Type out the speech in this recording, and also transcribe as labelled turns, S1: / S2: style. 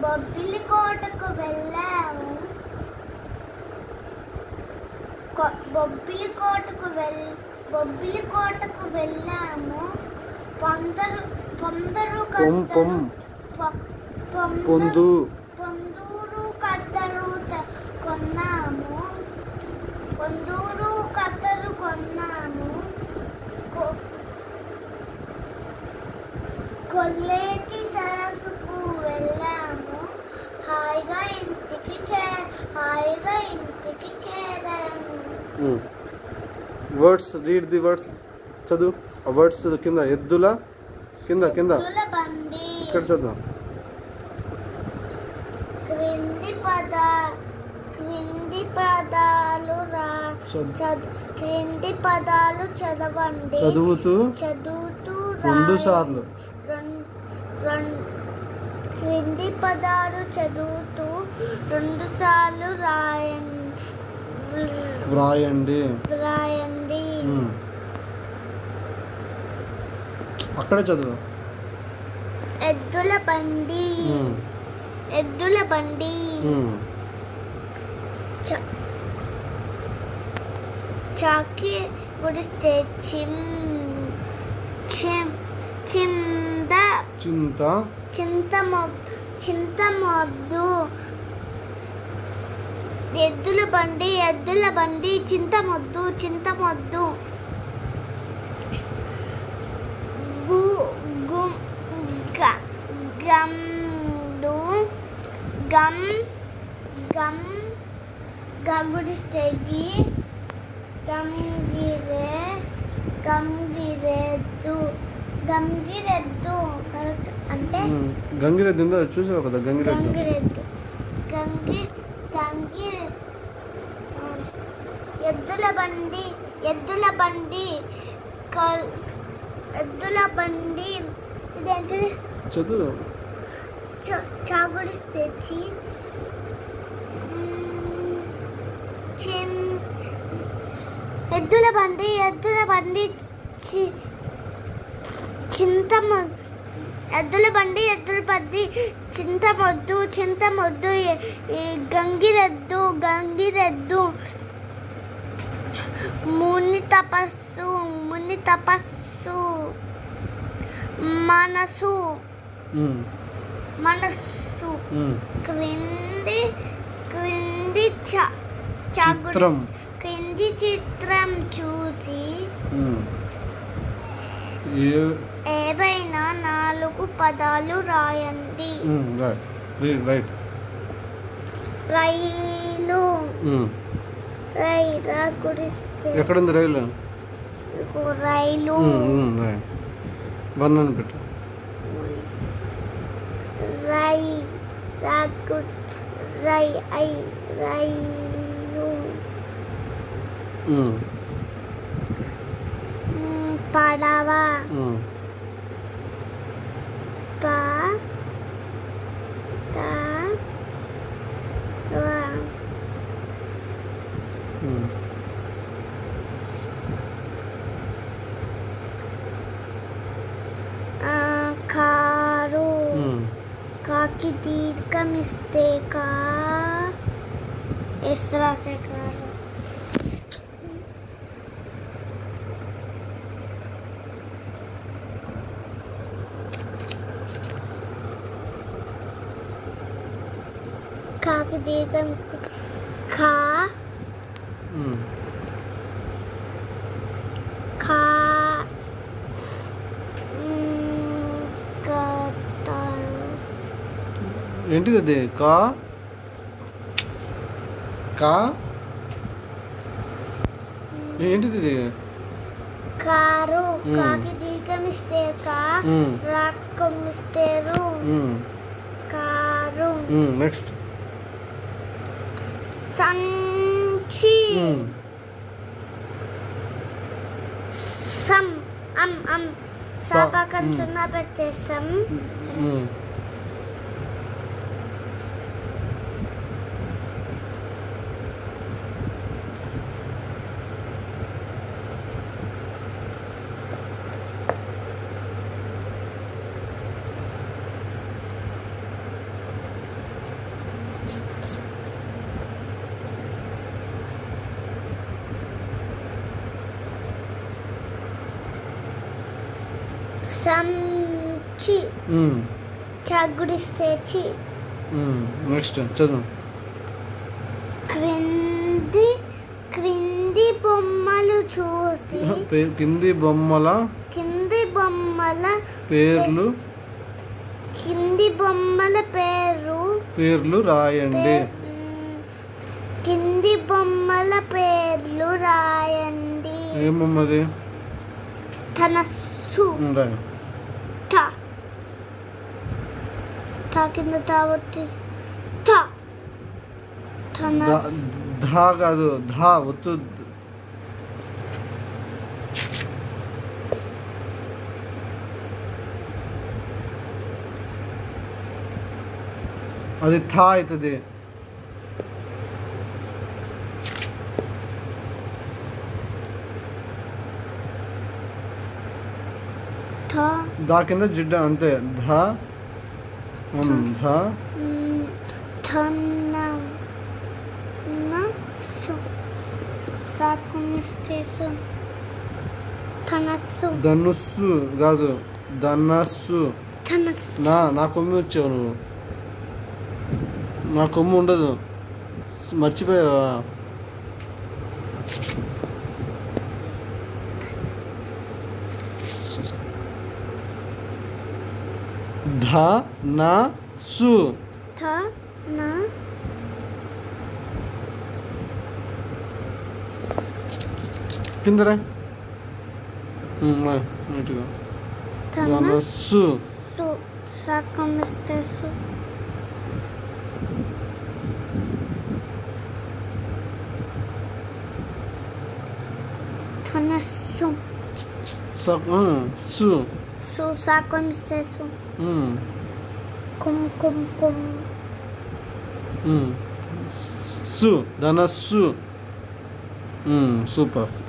S1: బొబ్బిలి కోటకు వెళ్ళాము కొ- బొబ్బిలి కోటకు వెల్ బొబ్బిలి కోటకు వెళ్ళాము పొందరు పొందరు
S2: పొం పొం
S1: పొ- పొందరు-
S2: పొందు
S1: పొందూరు కద్దరు త- కొన్నాము పొందూరు కద్దరు కొన్నాము కొ- కొల్లేటి సరస్సుకు వెళ్ళాము హాయిగా ఇంటికి చే హాయిగా ఇంటికి చేరాము
S2: వర్డ్స్ రీడ్ ది వర్డ్స్ చదువు ఆ వర్డ్స్ చదువు కింద ఎద్దుల కింద కింద
S1: ఎద్దుల బండి
S2: ఇక్కడ చదువు
S1: క్రింది పద క్రింది పదాలు రా
S2: చదువు.
S1: చద్ క్రింది పదాలు చదవండి
S2: చదువుతూ
S1: చదువుతూ
S2: రెండు
S1: రాయ-
S2: సార్లు
S1: రెం- రెం- క్రింది పదాలు చదువుతూ రెండు సార్లు రాయండి
S2: వ్రాయండి
S1: రాయండి
S2: ఉమ్. అక్కడే చదువు
S1: ఎద్దుల బండి
S2: ఉమ్.
S1: ఎద్దుల బండి
S2: ఉమ్.
S1: చ- చాకి గుడిస్తే చిమ్ చిమ్ చింద
S2: చింత
S1: చింత మొ- చింత మొద్దు ఎద్దుల బండి ఎద్దుల బండి చింత మొద్దు చింత మొద్దు గు గు గ గమ్డు గమ్ గమ్ గగుడిస్తేగి గంగిరే గంగిరెద్దు గంగిరెద్దు కరెక్ట్ అంటే
S2: ఉమ్. గంగిరెద్దు ఉందా చూసావు కదా గంగిరెద్దు
S1: గంగిరెద్దు గంగి గంగి ఆ, ఎద్దుల బండి ఎద్దుల బండి కల్ ఎద్దుల బండి ఇదేంటిది
S2: చదువు
S1: చ- చాగుడి తెచ్చి చిమ్ ఎద్దుల బండి ఎద్దుల బండి చి- చింత మొ- ఎద్దుల బండి ఎద్దుల బండి చింత మొద్దు చింత మొద్దు ఎ- ఈ గంగిరెద్దు గంగిరెద్దు ముని తపస్సు ముని తపస్సు మనసు
S2: ఉమ్.
S1: మనస్సు
S2: ఉమ్.
S1: క్రింది క్రింది చ- చాగుడి-
S2: చిత్రం.
S1: క్రింది చిత్రం చూసి
S2: ఉమ్. ఏ
S1: ఏవైనా నాలుగు పదాలు రాయండి
S2: ఉమ్. రైట్ రీడ్ రైట్
S1: రైలు
S2: ఉమ్.
S1: రైరా గుడిస్తే
S2: ఎక్కడుంది రైలు
S1: ఇదిగో రైలు
S2: ఉమ్, ఉమ్, రైట్ వన్ అని పెట్టు
S1: రై రాగు రై ఐ రైలు
S2: ఉమ్.
S1: మ్, పడవ
S2: ఉమ్.
S1: ప ట వ
S2: ఉమ్.
S1: ఆ, కారు
S2: ఉమ్.
S1: కాకి దీర్ఘం ఇస్తే కా ఎస్ రాసే కారు కాకి దీర్ఘం ఇస్తే కా
S2: ఉమ్.
S1: కా మ్, కథలు.
S2: ఏంటిది అది కా కా ఏంటిది ఇది
S1: కారు
S2: మ్.
S1: కాకి దీర్ఘం ఇస్తే కా
S2: మ్.
S1: రాక్కం ఇస్తేరు
S2: ఉమ్.
S1: కారు
S2: ఉమ్, నెక్స్ట్
S1: సంచి
S2: ఉమ్.
S1: సం అం అం
S2: స-
S1: సా పక్కన
S2: మ్.
S1: సున్నా పెట్టేసాం
S2: ఉమ్.
S1: సంచి
S2: ఉమ్,
S1: చగుడిస్తే చి
S2: ఉమ్, నెక్స్ట్ చదువు
S1: క్రింది క్రింది బొమ్మలు చూసి
S2: పే- కింది బొమ్మల
S1: కింది బొమ్మల
S2: పేర్లు
S1: కింది బొమ్మల పేరు
S2: పేర్లు రాయండి
S1: పే- మ్, కింది బొమ్మల పేర్లు రాయండి
S2: ఏమమ్మది
S1: తనస్సు
S2: ఉమ్, రాయి
S1: త త కింద త ఒత్తి త తన
S2: ధ- ధా కాదు ధా ఒత్తు అది థా అవుతుంది
S1: థ
S2: దా కింద జిడ్డ అంతే ధా ఉమ్, ధా
S1: మ్, థన న సు సాకుమిస్తే సు తనస్సు
S2: ధనుస్సు కాదు ధనస్సు
S1: తనస్సు
S2: నా నా కొమ్మి వచ్చావు నువ్వు నా కొమ్ము ఉండదు మర్చిపోయావా ధ నా సు
S1: థ న
S2: కిందరా ఉమ్, రా, నీట్గా
S1: తన
S2: ధనస్సు
S1: సు సాకుమిస్తే సు తనస్సు
S2: స- ఆ, సు
S1: సు సాకుమిస్తే సు
S2: ఉమ్,
S1: కుమ్ కుమ్ కుమ్
S2: ఉమ్. సు ధనస్సు ఉమ్, సూపర్